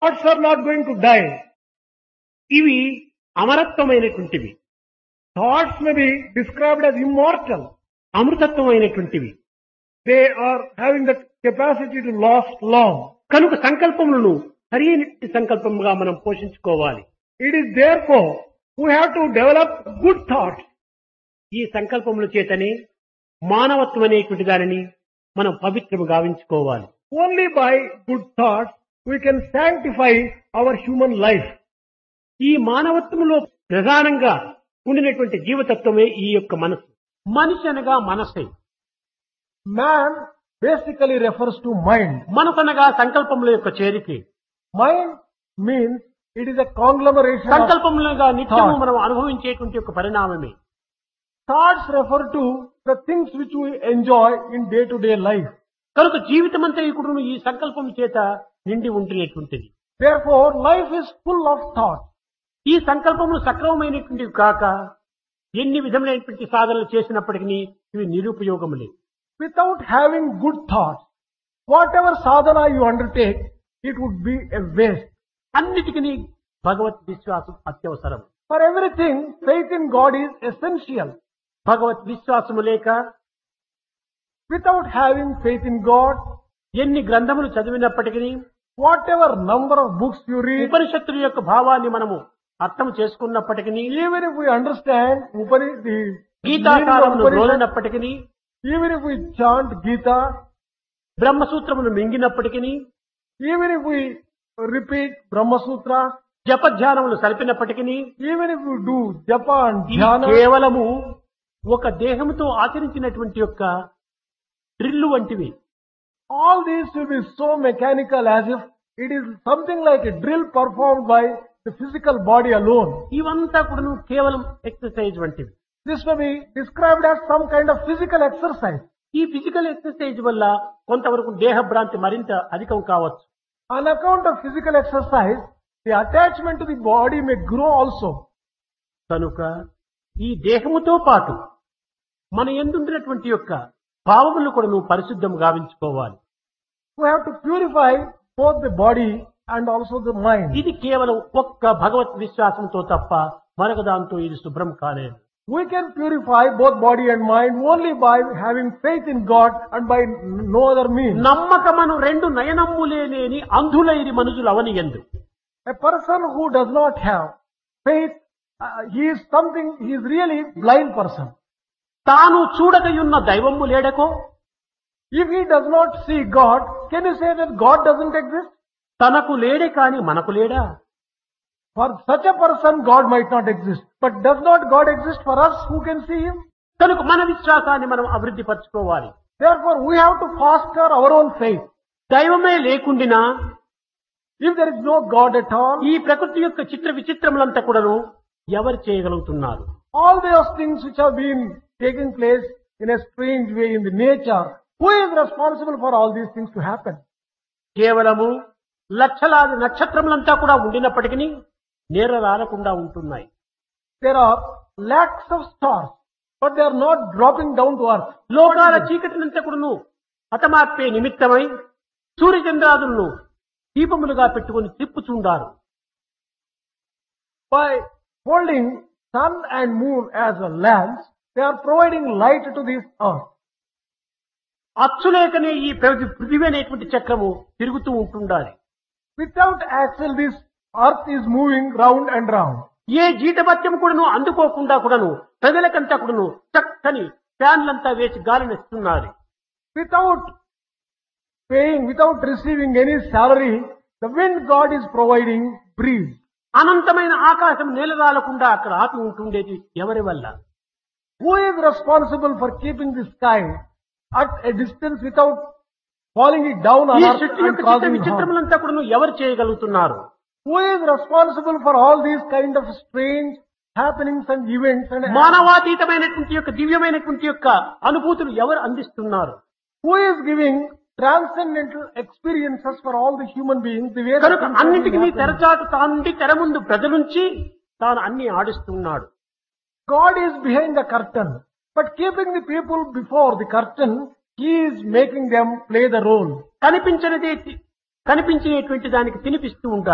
Thoughts are not going to die. ఇవి అమరత్వమైనటువంటివి Thoughts may be described as immortal. అమృతత్వమైనటువంటివి They are having the capacity to last long. కనుక సంకల్పములను సరైన సంకల్పముగా మనం పోషించుకోవాలి It is therefore we have to develop good thoughts. ఈ సంకల్పముల చేతనే మానవత్వం అనేటువంటి దానిని మనం పవిత్రము గావించుకోవాలి Only by good thoughts we can sanctify our human life. ఈ మానవత్వంలో ప్రధానంగా ఉండినటువంటి జీవతత్వమే ఈ యొక్క మనసు మనిషి అనగా మనసే Man basically refers to mind. మనసు అనగా సంకల్పముల యొక్క చేరికే Mind means it is a conglomeration of సంకల్పములుగా నిత్యము Thought. మనం అనుభవించేటువంటి ఒక పరిణామమే thoughts refer to the things which we enjoy in day to day life. కనుక జీవితం అంతా ఇప్పుడు ఈ సంకల్పం చేత నిండి ఉంటున్నటువంటిది Therefore, life is full of thoughts. ఈ సంకల్పములు సక్రమమైనటువంటివి కాక ఎన్ని విధములైనటువంటి సాధనలు చేసినప్పటికీ ఇవి నిరుపయోగములే Without having good thoughts, whatever sadhana you undertake, it would be a waste. అన్నిటికీ భగవత్ విశ్వాసం అత్యవసరం For everything, faith in God is essential. భగవత్ విశ్వాసము లేక Without having faith in God, ఎన్ని గ్రంథములు చదివినప్పటికీ whatever number of books you read, ఉపనిషత్తుల యొక్క భావాన్ని మనము అర్థం చేసుకున్నప్పటికీ even if we understand Upani, the meaning of గీతాకారమును Upanishad, రోలినప్పటికీ even if we chant Gita, బ్రహ్మసూత్రమును మింగినప్పటికీ even if we repeat Brahma Sutra, జపధ్యానములు సలిపినప్పటికీ even if we do japa and ఇవి dhyana, కేవలము ఒక దేహంతో ఆచరించినటువంటి యొక్క డ్రిల్లు వంటివి all these will be so mechanical as if it is something like a drill performed by the physical body alone. ఇవంతా కూడా కేవలం exercise వంటివి This may be described as some kind of physical exercise. ఈ physical exercise వల్ల కొంతవరకు దేహ భ్రాంతి మరింత అధికం కావచ్చు On account of physical exercise, the attachment to the body may grow also. కనుక ఈ దేహముతో పాటు మన ఎందుండినటువంటి యొక్క భావములు కూడా నువ్వు పరిశుద్ధం గావించుకోవాలి We have to purify both the body and also the mind. ఇది కేవలం ఒక్క భగవత్ విశ్వాసంతో తప్ప మరొక దాంతో ఇది శుభ్రం కాలేదు We can purify both body and mind only by having faith in God and by no other means. నమ్మకమను రెండు నయనమ్ములే లేని అంధులైరి మనుషులు అవని ఎందు A person who does not have faith, uh, he is something, he is really blind person. తాను చూడకయున్న దైవము లేడకో If he does not see God, can you say that God doesn't exist? తనకు లేడే కాని మనకు లేడా For such a person, God might not exist. But does not God exist for us who can see him? కనుక మన విశ్వాసాన్ని మనం అభివృద్ధి పరచుకోవాలి Therefore, we have to foster our own faith. దైవమే లేకుండినా If there is no God at all, ఈ ప్రకృతి యొక్క చిత్ర విచిత్రములంతా కూడాను ఎవరు చేయగలుగుతున్నారు all those things which have been taking place in a strange way in the nature, who is responsible for all these things to happen? కేవలము లక్షలాది నక్షత్రములంతా కూడా ఉండినప్పటికీ నేర రాలకుండా ఉంటున్నాయి There are lakhs of stars, but they are not dropping down to earth. లోకాల చీకటినంతా కూడాను హతమార్పే నిమిత్తమై సూర్యచంద్రాదులను దీపములుగా పెట్టుకుని తిప్పుచుండారు By holding sun and moon as a lamps, they are providing light to this earth. అచ్చులేకనే ఈ ప్రతి పృథివీ అనేటువంటి చక్రము తిరుగుతూ ఉంటుండాలి Without axle, this earth is moving round and round. ఏ జీతభత్యం కూడాను అందుకోకుండా కూడాను ప్రజలకంతా కూడాను చక్కని ఫ్యాన్లంతా వేసి గాలినిస్తున్నారు Without paying, without receiving any salary, the wind God is providing breeze. అనంతమైన ఆకాశం నేలరాలకుండా అక్కడ ఆపి ఉంటుండేది ఎవరి వల్ల Who is responsible for keeping the sky at a distance without falling it down on ఈ earth సృష్టి and యొక్క చిత్ర causing harm? విచిత్రములంతా కూడాను ఎవరు చేయగలుగుతున్నారు Who is responsible for all these kind of strange happenings and events and మానవాతీతమైనటువంటి యొక్క దివ్యమైనటువంటి యొక్క అనుభూతులు ఎవరు అందిస్తున్నారు who is giving transcendental experiences for all the human beings the way that కనుక things have been అన్నిటికీ happening? తెరచాటు తానుండి తెర ముందు ప్రజలుంచి తాను అన్ని ఆడిస్తున్నాడు God is behind the curtain, but keeping the people before the curtain, He is making them play the role. కనిపించినదే కనిపించినటువంటి దానికి తినిపిస్తూ ఉంటాడు